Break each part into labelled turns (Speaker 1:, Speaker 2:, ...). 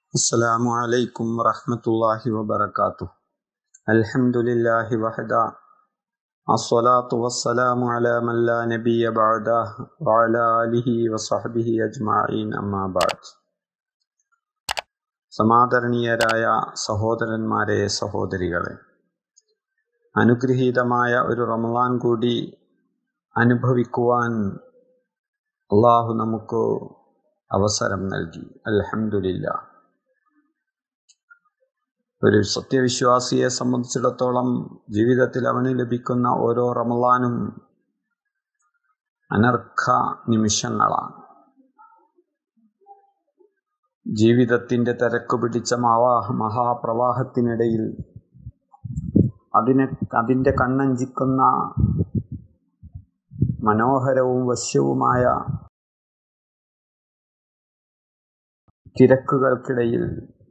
Speaker 1: السلام عليكم ورحمة الله وبركاته الحمد لله وحده الصلاة والسلام على من لا نبي بعده وعلى آله وصحبه أجمعين أما بعد സമാദരണീയരായ സഹോദരന്മാരെ സഹോദരികളെ അനുഗ്രഹീതമായ ഒരു റമദാൻ കൂടി അനുഭവിക്കുവാൻ അള്ളാഹു നമുക്ക് അവസരം നൽകി അൽഹംദുലില്ല ഒരു സത്യവിശ്വാസിയെ സംബന്ധിച്ചിടത്തോളം ജീവിതത്തിൽ അവന് ലഭിക്കുന്ന ഓരോ റമദാനും അനർഘ നിമിഷങ്ങളാണ് ജീവിതത്തിൻ്റെ തിരക്ക് പിടിച്ച മാവാ മഹാപ്രവാഹത്തിനിടയിൽ അതിനെ അതിൻ്റെ കണ്ണഞ്ചിക്കുന്ന മനോഹരവും വശ്യവുമായ തിരക്കുകൾക്കിടയിൽ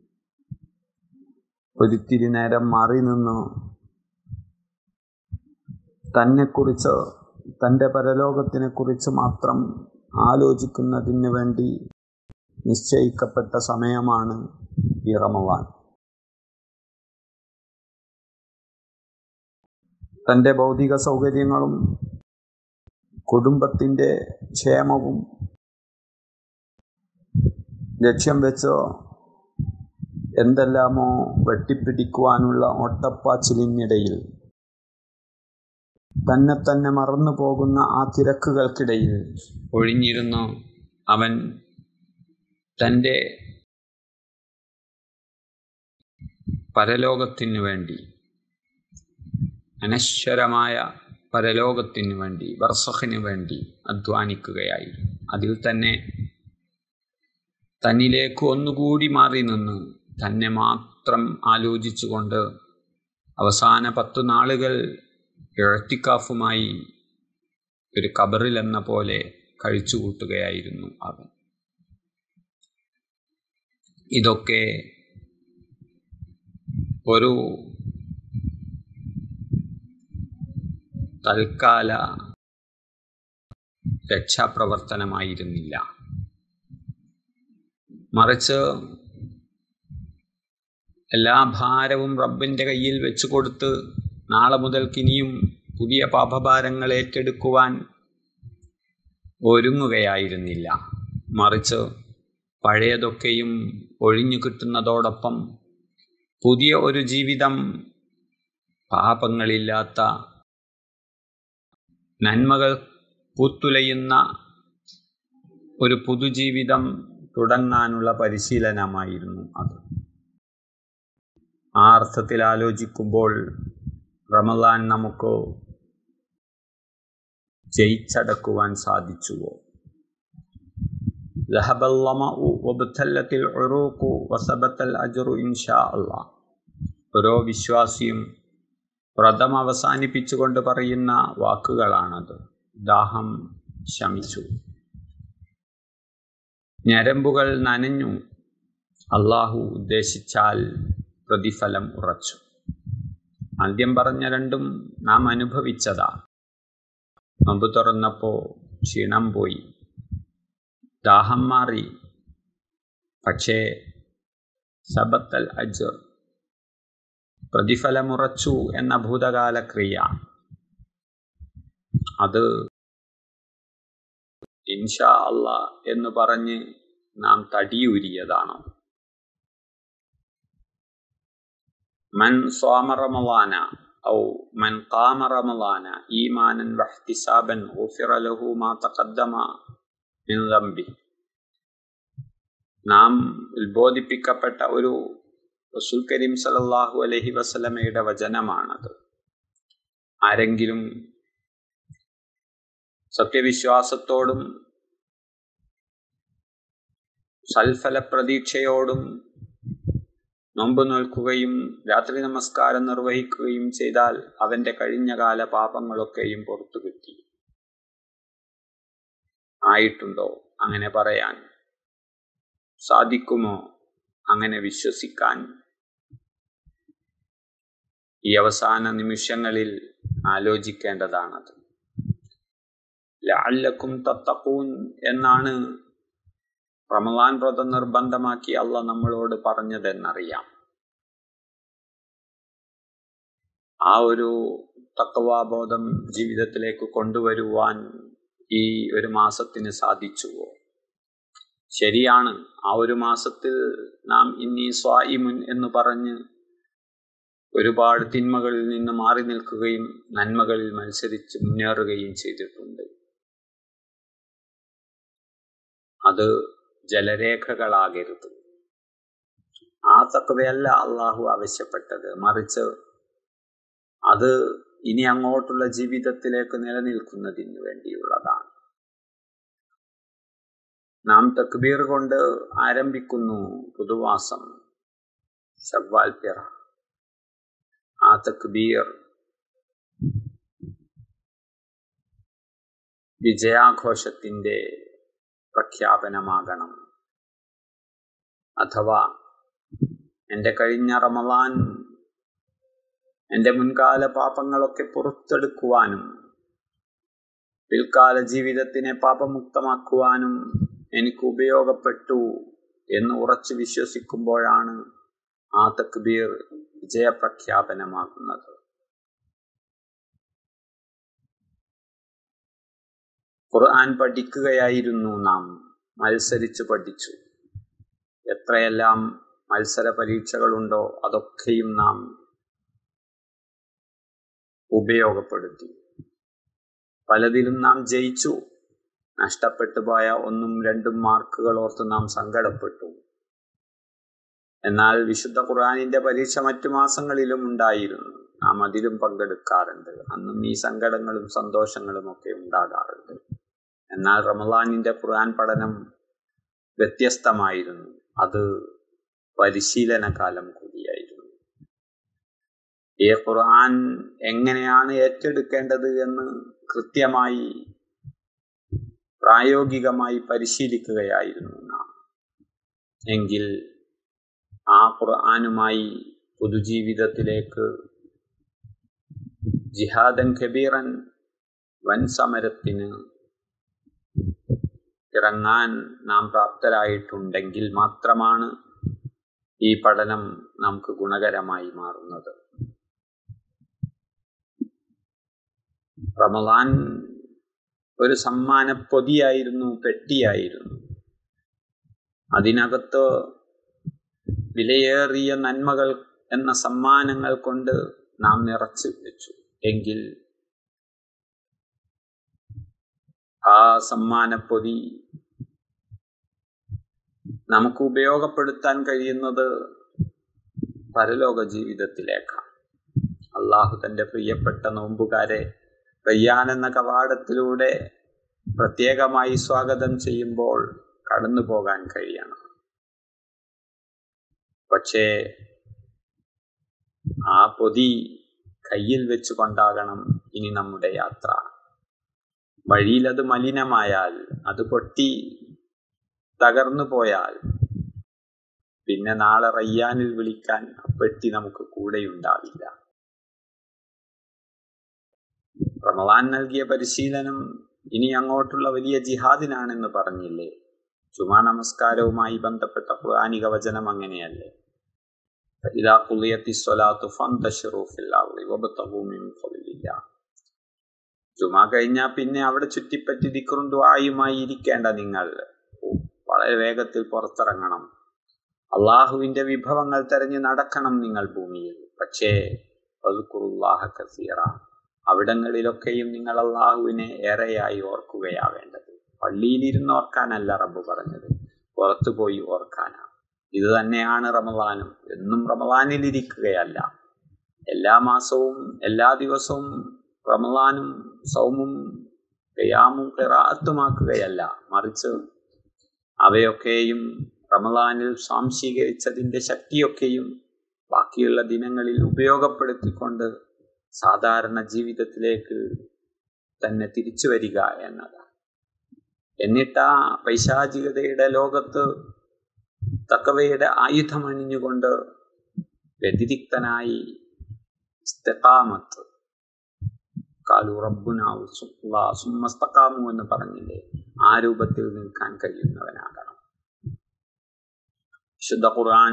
Speaker 1: ഒരിത്തിരി നേരം മാറി നിന്ന് തന്നെക്കുറിച്ച് തൻ്റെ പരലോകത്തിനെക്കുറിച്ച് മാത്രം ആലോചിക്കുന്നതിന് വേണ്ടി നിശ്ചയിക്കപ്പെട്ട സമയമാണ് ഈ റമവാൻ തൻ്റെ ഭൗതിക സൗകര്യങ്ങളും കുടുംബത്തിൻ്റെ ക്ഷേമവും ലക്ഷ്യം വെച്ച് എന്തെല്ലാമോ വെട്ടിപ്പിടിക്കുവാനുള്ള ഒട്ടപ്പാച്ചിലിനിടയിൽ തന്നെ തന്നെ മറന്നു പോകുന്ന ആ തിരക്കുകൾക്കിടയിൽ ഒഴിഞ്ഞിരുന്നു അവൻ തൻ്റെ പരലോകത്തിനു വേണ്ടി അനശ്വരമായ പരലോകത്തിനു വേണ്ടി വർഷഹിന് വേണ്ടി അധ്വാനിക്കുകയായി അതിൽ തന്നെ തന്നിലേക്ക് ഒന്നുകൂടി മാറി നിന്ന് തന്നെ മാത്രം ആലോചിച്ചുകൊണ്ട് അവസാന പത്തു നാളുകൾ എഴത്തിക്കാഫുമായി ഒരു കബറിലെന്ന പോലെ കഴിച്ചുകൂട്ടുകയായിരുന്നു അവൻ ഇതൊക്കെ ഒരു തൽക്കാല രക്ഷാപ്രവർത്തനമായിരുന്നില്ല മറിച്ച് എല്ലാ ഭാരവും റബ്ബിൻ്റെ കയ്യിൽ വെച്ചു കൊടുത്ത് നാളെ മുതൽക്കിനിയും പുതിയ പാപഭാരങ്ങൾ ഏറ്റെടുക്കുവാൻ ഒരുങ്ങുകയായിരുന്നില്ല മറിച്ച് പഴയതൊക്കെയും ഒഴിഞ്ഞു കിട്ടുന്നതോടൊപ്പം പുതിയ ഒരു ജീവിതം പാപങ്ങളില്ലാത്ത നന്മകൾ പൂത്തുലയുന്ന ഒരു പുതുജീവിതം തുടങ്ങാനുള്ള പരിശീലനമായിരുന്നു അത് ആ അർത്ഥത്തിൽ ആലോചിക്കുമ്പോൾ റമദാൻ നമുക്ക് ജയിച്ചടക്കുവാൻ സാധിച്ചുവോ ذهب الظمأ وابتلت العروق وثبت الأجر إن شاء الله ഓരോ വിശ്വാസിയും വ്രതം അവസാനിപ്പിച്ചുകൊണ്ട് പറയുന്ന വാക്കുകളാണത് ദാഹം ശമിച്ചു ഞരമ്പുകൾ നനഞ്ഞു അള്ളാഹു ഉദ്ദേശിച്ചാൽ പ്രതിഫലം ഉറച്ചു ആദ്യം പറഞ്ഞ രണ്ടും നാം അനുഭവിച്ചതാ നോമ്പ് തുറന്നപ്പോൾ ക്ഷീണം പോയി ദാഹം മാറി പക്ഷേ സബത്തൽ അജർ പ്രതിഫലമുറച്ചു എന്ന ഭൂതകാല ക്രിയ അത് ഇൻഷാ അല്ല എന്ന് പറഞ്ഞ് നാം തടിയൂരിയതാണോ മൻ സ്വാമ റമളാന ഔ മൻ ഖാമ റമളാന ഈമാനൻ വഹ്തിസാബൻ ഗുഫിറ ലഹു മാ തഖദ്ദമ മിൻ ദംബി നാം ഉത്ബോധിപ്പിക്കപ്പെട്ട ഒരു റസൂൽ കരീം സല്ലല്ലാഹു അലൈഹി വസല്ലമയുടെ വചനമാണത് ആരെങ്കിലും സത്യവിശ്വാസത്തോടും സൽഫല പ്രതീക്ഷയോടും നോമ്പ് നോൽക്കുകയും രാത്രി നമസ്കാരം നിർവഹിക്കുകയും ചെയ്താൽ അവന്റെ കഴിഞ്ഞകാല പാപങ്ങളൊക്കെയും പുറത്തു കിട്ടി ആയിട്ടുണ്ടോ അങ്ങനെ പറയാൻ സാധിക്കുമോ അങ്ങനെ വിശ്വസിക്കാൻ ഈ അവസാന നിമിഷങ്ങളിൽ ആലോചിക്കേണ്ടതാണത് ലഅല്ലക്കും തത്തഖൂൻ എന്നാണ് റമദാൻ വ്രതം നിർബന്ധമാക്കി അല്ല നമ്മളോട് പറഞ്ഞതെന്നറിയാം ആ ഒരു തത്വാബോധം ജീവിതത്തിലേക്ക് കൊണ്ടുവരുവാൻ ഈ ഒരു മാസത്തിന് സാധിച്ചുവോ ശരിയാണ് ആ ഒരു മാസത്തിൽ നാം ഇന്നീ സ്വായിമുൻ എന്ന് പറഞ്ഞ് ഒരുപാട് തിന്മകളിൽ നിന്ന് മാറി നിൽക്കുകയും നന്മകളിൽ മത്സരിച്ച് മുന്നേറുകയും ചെയ്തിട്ടുണ്ട് അത് ജലരേഖകളാകരുത് ആ തക്കവയല്ല അള്ളാഹു ആവശ്യപ്പെട്ടത് മറിച്ച് അത് ഇനി അങ്ങോട്ടുള്ള ജീവിതത്തിലേക്ക് നിലനിൽക്കുന്നതിന് വേണ്ടിയുള്ളതാണ് നാം തക്ബീർ കൊണ്ട് ആരംഭിക്കുന്നു പുതുവാസം ഷവ്വാൽ പിറ ആ തക്ബീർ വിജയാഘോഷത്തിന്റെ പ്രഖ്യാപനമാകണം അഥവാ എൻ്റെ കഴിഞ്ഞ റമലാൻ എൻ്റെ മുൻകാല പാപങ്ങളൊക്കെ പുറത്തെടുക്കുവാനും പിൽക്കാല ജീവിതത്തിനെ പാപമുക്തമാക്കുവാനും എനിക്ക് ഉപയോഗപ്പെട്ടു എന്ന് ഉറച്ചു വിശ്വസിക്കുമ്പോഴാണ് ആ തക്ബീർ വിജയപ്രഖ്യാപനമാകുന്നത് ഖുർആൻ പഠിക്കുകയായിരുന്നു നാം മത്സരിച്ചു പഠിച്ചു എത്രയെല്ലാം മത്സര പരീക്ഷകളുണ്ടോ അതൊക്കെയും നാം ഉപയോഗപ്പെടുത്തി പലതിലും നാം ജയിച്ചു നഷ്ടപ്പെട്ടു പോയ ഒന്നും രണ്ടും മാർക്കുകൾ ഓർത്ത് നാം സങ്കടപ്പെട്ടു എന്നാൽ വിശുദ്ധ ഖുർആാനിന്റെ പരീക്ഷ മറ്റു മാസങ്ങളിലും ഉണ്ടായിരുന്നു നാം അതിലും പങ്കെടുക്കാറുണ്ട് അന്നും ഈ സങ്കടങ്ങളും സന്തോഷങ്ങളും ഒക്കെ ഉണ്ടാകാറുണ്ട് എന്നാൽ റമലാനിന്റെ ഖുർആൻ പഠനം വ്യത്യസ്തമായിരുന്നു അത് പരിശീലന കാലം കൂടിയായിരുന്നു ഈ ഖുർആൻ എങ്ങനെയാണ് ഏറ്റെടുക്കേണ്ടത് എന്ന് കൃത്യമായി പ്രായോഗികമായി പരിശീലിക്കുകയായിരുന്നു നാം എങ്കിൽ ആ ഖുർആാനുമായി പൊതുജീവിതത്തിലേക്ക് ജിഹാദൻ കബീറൻ വൻ സമരത്തിന് ഇറങ്ങാൻ നാം പ്രാപ്തരായിട്ടുണ്ടെങ്കിൽ മാത്രമാണ് ഈ പഠനം നമുക്ക് ഗുണകരമായി മാറുന്നത് റമദാൻ ഒരു സമ്മാന പൊതിയായിരുന്നു പെട്ടിയായിരുന്നു അതിനകത്ത് വിലയേറിയ നന്മകൾ എന്ന സമ്മാനങ്ങൾ കൊണ്ട് നാം നിറച്ചു വെച്ചു എങ്കിൽ ആ സമ്മാനപ്പൊതി നമുക്ക് ഉപയോഗപ്പെടുത്താൻ കഴിയുന്നത് പരലോക ജീവിതത്തിലേക്കാണ് അള്ളാഹു തന്റെ പ്രിയപ്പെട്ട നോമ്പുകാരെ റയ്യാൻ എന്ന കവാടത്തിലൂടെ പ്രത്യേകമായി സ്വാഗതം ചെയ്യുമ്പോൾ കടന്നു പോകാൻ കഴിയണം പക്ഷേ ആ പൊതി കയ്യിൽ വെച്ചുകൊണ്ടാകണം ഇനി നമ്മുടെ യാത്ര വഴിയിൽ അത് മലിനമായാൽ അത് പൊട്ടി തകർന്നു പോയാൽ പിന്നെ നാളെ റയ്യാനിൽ വിളിക്കാൻ പെട്ടി നമുക്ക് കൂടെയുണ്ടാവില്ല റമവാൻ നൽകിയ പരിശീലനം ഇനി അങ്ങോട്ടുള്ള വലിയ ജിഹാദിനാണെന്ന് പറഞ്ഞില്ലേ ചുമാ നമസ്കാരവുമായി ബന്ധപ്പെട്ട ഖുർആാനിക വചനം അങ്ങനെയല്ലേ فإذا قضيت الصلاة فانتشروا في الأرض وابتغوا من فضل الله ജുമാ കഴിഞ്ഞാൽ പിന്നെ അവിടെ ചുറ്റിപ്പറ്റി ദിക്റും ദുആയുമായി ഇരിക്കേണ്ട നിങ്ങൾ വളരെ വേഗത്തിൽ പുറത്തിറങ്ങണം അള്ളാഹുവിന്റെ വിഭവങ്ങൾ തെരഞ്ഞു നടക്കണം നിങ്ങൾ ഭൂമിയിൽ പക്ഷേ കസീറ അവിടങ്ങളിലൊക്കെയും നിങ്ങൾ അള്ളാഹുവിനെ ഏറെയായി ഓർക്കുകയാ വേണ്ടത് പള്ളിയിലിരുന്ന് ഓർക്കാനല്ല റബ്ബ് പറഞ്ഞത് പുറത്തു പോയി ഓർക്കാനാ ഇത് തന്നെയാണ് റമദാനും എന്നും റമദാനിൽ ഇരിക്കുകയല്ല എല്ലാ മാസവും എല്ലാ ദിവസവും റമദാനും സൗമും കയാമും കിറാത്തുമാക്കുകയല്ല മറിച്ച് അവയൊക്കെയും റമദാനിൽ സ്വാംശീകരിച്ചതിൻ്റെ ശക്തിയൊക്കെയും ബാക്കിയുള്ള ദിനങ്ങളിൽ ഉപയോഗപ്പെടുത്തിക്കൊണ്ട് സാധാരണ ജീവിതത്തിലേക്ക് തന്നെ തിരിച്ചു വരിക എന്നതാണ് എന്നിട്ട് ആ പൈശാചികതയുടെ ലോകത്ത് തക്കവയുടെ ആയുധമണിഞ്ഞുകൊണ്ട് വ്യതിരിക്തനായി ഇസ്തഖാമത്ത് കാലു റബ്ബുനാവു സുമ്മസ്തക്കാമു എന്ന് പറഞ്ഞില്ലേ ആ രൂപത്തിൽ നിൽക്കാൻ കഴിയുന്നവനാകണം ശുദ്ധ ഖുർആൻ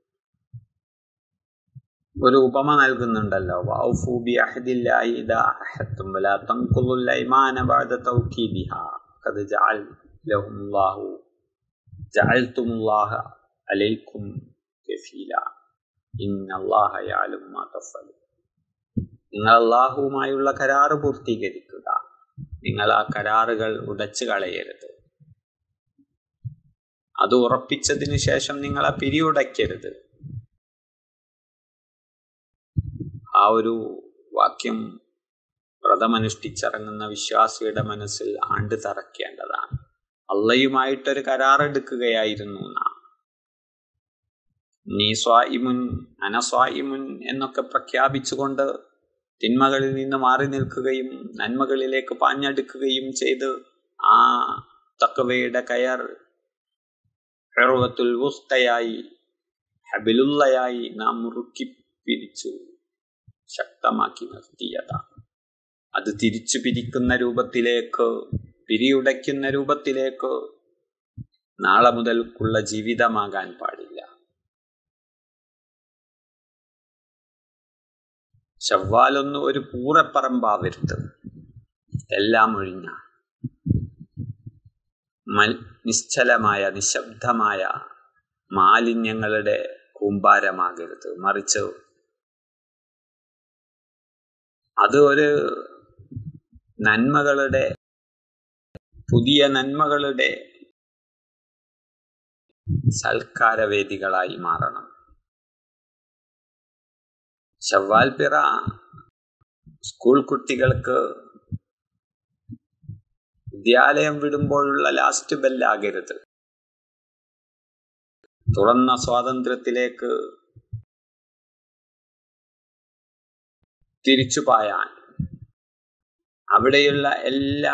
Speaker 1: ഒരു ഉപമ നൽകുന്നുണ്ടല്ലോ വൗഫു ബി അഹദില്ലാഹി ഇദാ അഹദതും വലാ തൻഖുദുൽ അയ്മാന ബഅദ തൗക്കീദിഹാ ഖദ് ജഅൽ ലഹുമുല്ലാഹു ജഅൽതുമുല്ലാഹ അലൈക്കും കഫീല ഇന്നല്ലാഹ യഅലമു മാ തഫ്അലൂൻ നിങ്ങൾ അള്ളാഹുവുമായുള്ള കരാറ് പൂർത്തീകരിക്കുക നിങ്ങൾ ആ കരാറുകൾ ഉടച്ചു കളയരുത് അത് ഉറപ്പിച്ചതിന് ശേഷം നിങ്ങൾ ആ പിരിയുടയ്ക്കരുത് ആ ഒരു വാക്യം വ്രതമനുഷ്ഠിച്ചിറങ്ങുന്ന വിശ്വാസിയുടെ മനസ്സിൽ ആണ്ട് തറക്കേണ്ടതാണ് അള്ളയുമായിട്ടൊരു കരാറെടുക്കുകയായിരുന്നു നാം നീ സ്വായിമുൻ അനസ്വായിമുൻ എന്നൊക്കെ പ്രഖ്യാപിച്ചുകൊണ്ട് തിന്മകളിൽ നിന്ന് മാറി നിൽക്കുകയും നന്മകളിലേക്ക് പാഞ്ഞെടുക്കുകയും ചെയ്ത് ആ തക്കവയുടെ കയർ ഹെറുവത്തുൽ വുസ്തയായി ഹബിലുള്ളയായി നാം മുറുക്കി പിരിച്ചു ശക്തമാക്കി നിർത്തിയതാണ് അത് തിരിച്ചു പിരിക്കുന്ന രൂപത്തിലേക്ക് പിരിയുടയ്ക്കുന്ന രൂപത്തിലേക്ക് നാളെ മുതൽക്കുള്ള ജീവിതമാകാൻ പാടില്ല ചവ്വാലൊന്ന് ഒരു പൂറപ്പറമ്പാവരുത് എല്ലാം ഒഴിഞ്ഞ മൽ നിശ്ചലമായ നിശബ്ദമായ മാലിന്യങ്ങളുടെ കൂമ്പാരമാകരുത് മറിച്ച് അത് ഒരു നന്മകളുടെ പുതിയ നന്മകളുടെ സൽക്കാരവേദികളായി മാറണം ചവ്വാൽ പിറ സ്കൂൾ കുട്ടികൾക്ക് വിദ്യാലയം വിടുമ്പോഴുള്ള ലാസ്റ്റ് ബെല്ലാകരുത് തുറന്ന സ്വാതന്ത്ര്യത്തിലേക്ക് തിരിച്ചു പായാൻ അവിടെയുള്ള എല്ലാ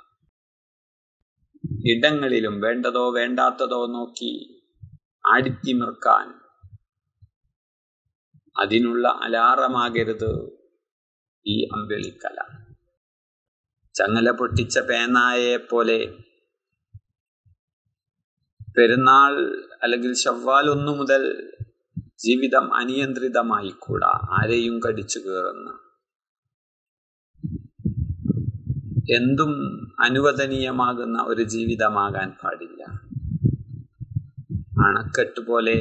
Speaker 1: ഇടങ്ങളിലും വേണ്ടതോ വേണ്ടാത്തതോ നോക്കി ആടിത്തിമിർക്കാൻ അതിനുള്ള അലാറമാകരുത് ഈ അമ്പിളിക്കല ചങ്ങല പൊട്ടിച്ച പേനായെ പോലെ പെരുന്നാൾ അല്ലെങ്കിൽ ശവ്വാൽ ഒന്നു മുതൽ ജീവിതം അനിയന്ത്രിതമായി കൂടാ ആരെയും കടിച്ചു കയറുന്ന എന്തും അനുവദനീയമാകുന്ന ഒരു ജീവിതമാകാൻ പാടില്ല അണക്കെട്ട് പോലെ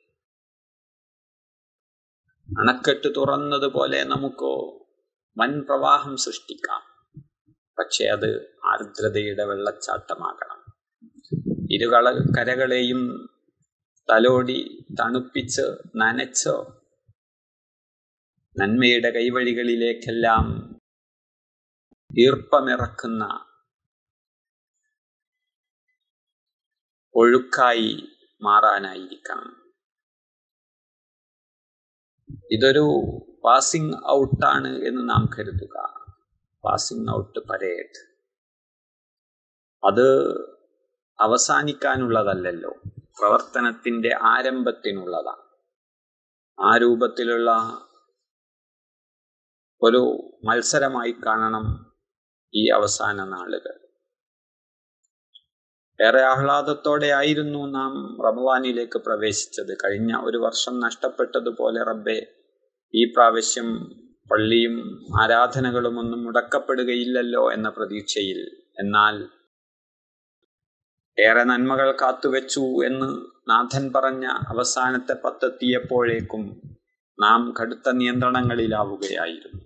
Speaker 1: അണക്കെട്ട് തുറന്നതുപോലെ നമുക്ക് വൻ പ്രവാഹം സൃഷ്ടിക്കാം പക്ഷെ അത് ആർദ്രതയുടെ വെള്ളച്ചാട്ടമാകണം ഇരുകള കരകളെയും തലോടി തണുപ്പിച്ച് നനച്ച് നന്മയുടെ കൈവഴികളിലേക്കെല്ലാം ഈർപ്പമിറക്കുന്ന ഒഴുക്കായി മാറാനായിരിക്കണം ഇതൊരു പാസിംഗ് ഔട്ടാണ് എന്ന് നാം കരുതുക പാസിംഗ് ഔട്ട് പരേഡ് അത് അവസാനിക്കാനുള്ളതല്ലല്ലോ പ്രവർത്തനത്തിന്റെ ആരംഭത്തിനുള്ളതാണ് ആ രൂപത്തിലുള്ള ഒരു മത്സരമായി കാണണം ഈ അവസാന നാളുകൾ ഏറെ ആഹ്ലാദത്തോടെ ആയിരുന്നു നാം റമവാനിലേക്ക് പ്രവേശിച്ചത് കഴിഞ്ഞ ഒരു വർഷം നഷ്ടപ്പെട്ടതുപോലെ റബ്ബെ ഈ പ്രാവശ്യം പള്ളിയും ആരാധനകളും ഒന്നും മുടക്കപ്പെടുകയില്ലല്ലോ എന്ന പ്രതീക്ഷയിൽ എന്നാൽ ഏറെ നന്മകൾ കാത്തുവെച്ചു എന്ന് നാഥൻ പറഞ്ഞ അവസാനത്തെ പത്തെത്തിയപ്പോഴേക്കും നാം കടുത്ത നിയന്ത്രണങ്ങളിലാവുകയായിരുന്നു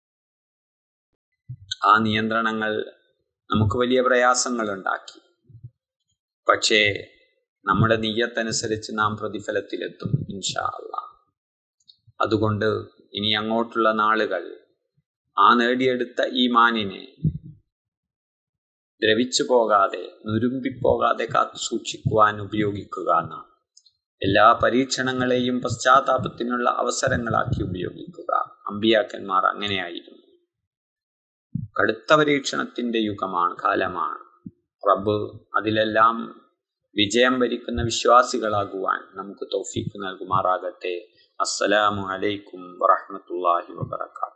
Speaker 1: ആ നിയന്ത്രണങ്ങൾ നമുക്ക് വലിയ പ്രയാസങ്ങൾ ഉണ്ടാക്കി പക്ഷേ നമ്മുടെ നീയത്തനുസരിച്ച് നാം പ്രതിഫലത്തിലെത്തും ഇൻഷാ അല്ല അതുകൊണ്ട് ഇനി അങ്ങോട്ടുള്ള നാളുകൾ ആ നേടിയെടുത്ത ഈ മാനിനെ ദ്രവിച്ചു പോകാതെ നുരുമ്പിപ്പോകാതെ കാത്തു സൂക്ഷിക്കുവാൻ ഉപയോഗിക്കുക എന്നാണ് എല്ലാ പരീക്ഷണങ്ങളെയും പശ്ചാത്താപത്തിനുള്ള അവസരങ്ങളാക്കി ഉപയോഗിക്കുക അമ്പിയാക്കന്മാർ അങ്ങനെയായിരുന്നു കടുത്ത പരീക്ഷണത്തിന്റെ യുഗമാണ് കാലമാണ് റബ്ബ് അതിലെല്ലാം വിജയം വരിക്കുന്ന വിശ്വാസികളാകുവാൻ നമുക്ക് തൗഫീക്ക് നൽകുമാറാകട്ടെ അസ്സലാമു അലൈക്കും വറഹ്മത്തുള്ളാഹി വബറകാതുഹു